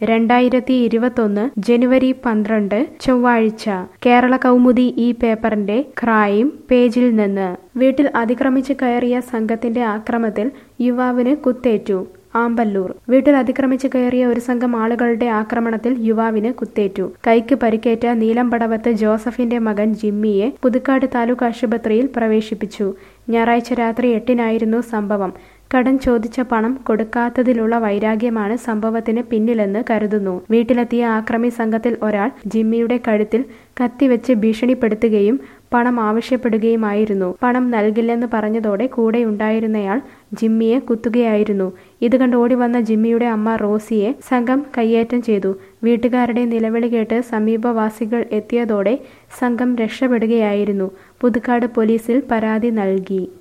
രണ്ടായിരത്തി ഇരുപത്തൊന്ന് ജനുവരി പന്ത്രണ്ട് ചൊവ്വാഴ്ച കേരള കൗമുദി ഈ പേപ്പറിന്റെ ക്രൈം പേജിൽ നിന്ന് വീട്ടിൽ അതിക്രമിച്ച് കയറിയ സംഘത്തിന്റെ ആക്രമത്തിൽ യുവാവിന് കുത്തേറ്റു ആമ്പല്ലൂർ വീട്ടിൽ അതിക്രമിച്ച് കയറിയ ഒരു സംഘം ആളുകളുടെ ആക്രമണത്തിൽ യുവാവിന് കുത്തേറ്റു കൈക്ക് പരിക്കേറ്റ നീലംപടവത്ത് ജോസഫിന്റെ മകൻ ജിമ്മിയെ പുതുക്കാട് താലൂക്ക് ആശുപത്രിയിൽ പ്രവേശിപ്പിച്ചു ഞായറാഴ്ച രാത്രി എട്ടിനായിരുന്നു സംഭവം കടം ചോദിച്ച പണം കൊടുക്കാത്തതിലുള്ള വൈരാഗ്യമാണ് സംഭവത്തിന് പിന്നിലെന്ന് കരുതുന്നു വീട്ടിലെത്തിയ ആക്രമി സംഘത്തിൽ ഒരാൾ ജിമ്മിയുടെ കഴുത്തിൽ കത്തിവെച്ച് ഭീഷണിപ്പെടുത്തുകയും പണം ആവശ്യപ്പെടുകയുമായിരുന്നു പണം നൽകില്ലെന്ന് പറഞ്ഞതോടെ കൂടെയുണ്ടായിരുന്നയാൾ ജിമ്മിയെ കുത്തുകയായിരുന്നു ഇത് കണ്ട് ഓടി വന്ന ജിമ്മിയുടെ അമ്മ റോസിയെ സംഘം കയ്യേറ്റം ചെയ്തു വീട്ടുകാരുടെ നിലവിളി കേട്ട് സമീപവാസികൾ എത്തിയതോടെ സംഘം രക്ഷപ്പെടുകയായിരുന്നു പുതുക്കാട് പോലീസിൽ പരാതി നൽകി